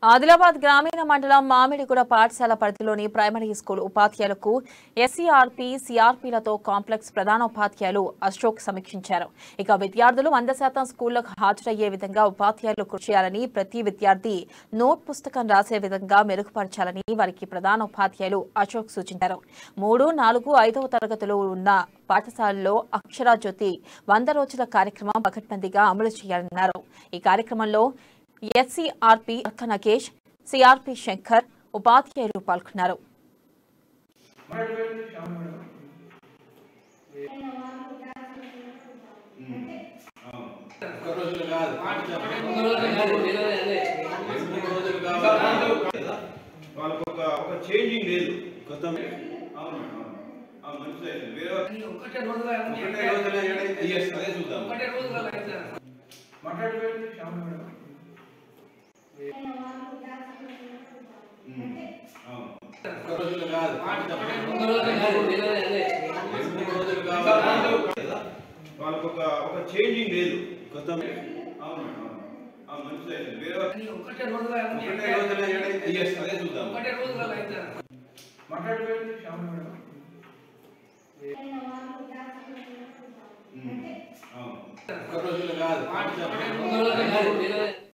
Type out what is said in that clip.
ఆదిలాబాద్ గ్రామీణ మండలం మామిడిగూడ పాఠశాల పరిధిలోని ప్రైమరీ స్కూల్ ఉపాధ్యాయులకు ఎస్సీఆర్పీ సిఆర్పీలతో కాంప్లెక్స్ ప్రధానోపాధ్యాయులు అశోక్ సమీక్షించారు ఇక విద్యార్థులు వంద శాతం స్కూళ్లకు హాజరయ్యే విధంగా ఉపాధ్యాయులు కృషి చేయాలని ప్రతి విద్యార్థి నోట్ పుస్తకం రాసే విధంగా మెరుగుపరచాలని వారికి ప్రధానోపాధ్యాయులు అశోక్ సూచించారు మూడు నాలుగు ఐదవ తరగతులు ఉన్న పాఠశాలలో అక్షరాజ్యోతి వంద రోజుల కార్యక్రమం పకడ్బందీగా అమలు చేయాలన్నారు ఈ కార్యక్రమంలో ఎస్సీఆర్పీ అక్క నగేష్ సిఆర్పి శంకర్ ఉపాధ్యాయులు పాల్గొన్నారు ఒక్క రోజులు కాదు రెండు రోజులు కావాలి వాళ్ళకు ఒక ఒక చేంజింగ్ లేదు కొత్త అవును మేడం అవును. అవును, మంచిది అయితే. వేరే వాళ్ళు- ఒకటే రోజులో ఒకటే రోజులో ఏడైతే yes, అదే చూద్దాం ఒకటే రోజులో అయితే మాట్లాడుకోండి శ్యామ మేడం ఉమ్, అవును. ఒక్క రోజులు కాదు రెండు రోజులు కావాలి వాళ్ళకు ఒక ఒక చేంజింగ్ లేదు కొత్త అవును మేడం అవును. అవును, మంచిది అయితే. వేరే వాళ్ళు- ఒకటే రోజులో ఒకటే రోజులో ఏడైతే yes, అదే చూద్దాం ఒకటే రోజులో అయితే మాట్లాడుకోండి శ్యామ మేడం ఉమ్, అవును. ఒక్క రోజులు కాదు